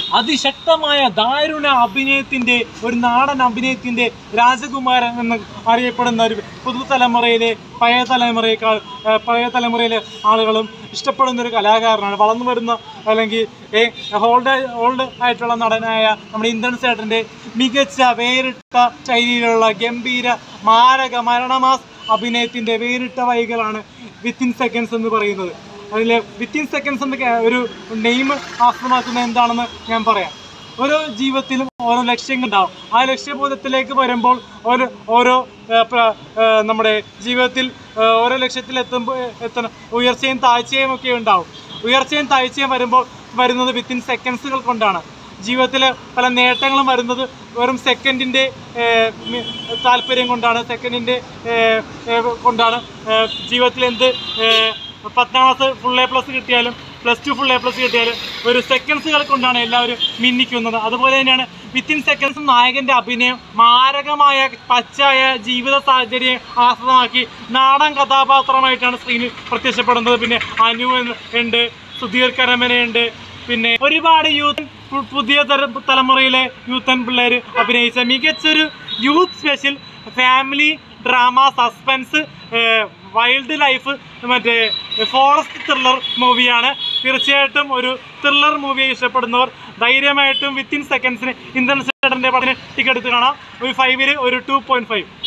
അതിശക്തമായ ദാരുണ അഭിനയത്തിന്റെ ഒരു നാടൻ അഭിനയത്തിന്റെ രാജകുമാരൻ എന്ന് അറിയപ്പെടുന്ന ഒരു പുതുതലമുറയിലെ പഴയ തലമുറയേക്കാൾ ആ, പഴയ തലമുറയിലെ ആളുകളും ഇഷ്ടപ്പെടുന്ന ഒരു കലാകാരനാണ് വളർന്നു വരുന്ന അല്ലെങ്കിൽ ഓൾഡ് ഓൾഡ് ആയിട്ടുള്ള നടനായ നമ്മുടെ ഇന്ദ്രൻ സേട്ടന്റെ മികച്ച വേറിട്ട ശൈലിയിലുള്ള ഗംഭീര മാരക മരണമാസ് അഭിനയത്തിന്റെ വേറിട്ട വൈകളാണ് വിത്തിൻ സെക്കൻഡ്സ് എന്ന് പറയുന്നത് അതിൽ വിത്തിൻ സെക്കൻഡ്സ് എന്ന് കേ- ഒരു നെയിം ആസ്പദമാക്കുന്നത് എന്താണെന്ന് ഞാൻ പറയാം ഓരോ ജീവിതത്തിലും ഓരോ ലക്ഷ്യങ്ങൾ ഉണ്ടാവും ആ ലക്ഷ്യബോധത്തിലേക്ക് വരുമ്പോൾ ഓരോ ഓരോ ആ, പ്ര- ആ, നമ്മുടെ ജീവിതത്തിൽ ആ, ഓരോ ലക്ഷ്യത്തിൽ എത്തുമ്പോൾ എത്തണം ഉയർച്ചയും താഴ്ചയും ഒക്കെ ഉണ്ടാവും ഉയർച്ചയും താഴ്ചയും വരുമ്പോൾ വരുന്നത് വിത്തിൻ സെക്കൻഡ്സുകൾ കൊണ്ടാണ് ജീവിതത്തിൽ പല നേട്ടങ്ങളും വരുന്നത് വെറും സെക്കൻഡിൻ്റെ താല്പര്യം കൊണ്ടാണ് സെക്കൻഡിൻ്റെ കൊണ്ടാണ് ഏഹ് ജീവിതത്തിൽ എന്ത് ഏഹ് പത്താം ക്ലാസ് ഫുൾ എ പ്ലസ് കിട്ടിയാലും plus two full A plus കിട്ടിയാലും ഒരു സെക്കൻഡ്സുകൾ കൊണ്ടാണ് എല്ലാവരും മിന്നിക്കുന്നത് അതുപോലെ തന്നെയാണ് വിത്തിൻ സെക്കൻഡ്സ് നായകൻ്റെ അഭിനയം മാരകമായ പച്ചയായ ജീവിത സാഹചര്യം ആസ്പദമാക്കി നാടൻ കഥാപാത്രമായിട്ടാണ് സ്ക്രീനിൽ പ്രത്യക്ഷപ്പെടുന്നത് പിന്നെ അനു എന്ന് ഉണ്ട് സുധീർ കരമനയുണ്ട് പിന്നെ ഒരുപാട് യൂത്ത് പു- പുതിയ തര തലമുറയിലെ യൂത്തൻ പിള്ളേർ അഭിനയിച്ച മികച്ചൊരു youth special family drama suspense wild life മറ്റേ ഫോറസ്റ്റ് ത്രില്ലർ മൂവിയാണ് തീർച്ചയായിട്ടും ഒരു ത്രില്ലർ മൂവിയെ ഇഷ്ടപ്പെടുന്നവർ ധൈര്യമായിട്ടും വിത്തിൻ സെക്കൻഡ്സിന് ഇന്ദ്രൻ ചേട്ടൻ്റെ പടത്തിന് ടിക്കറ്റ് എടുത്ത് കാണാം ഒരു ഫൈവില് ഒരു ടു പോയിന്റ് ഫൈവ്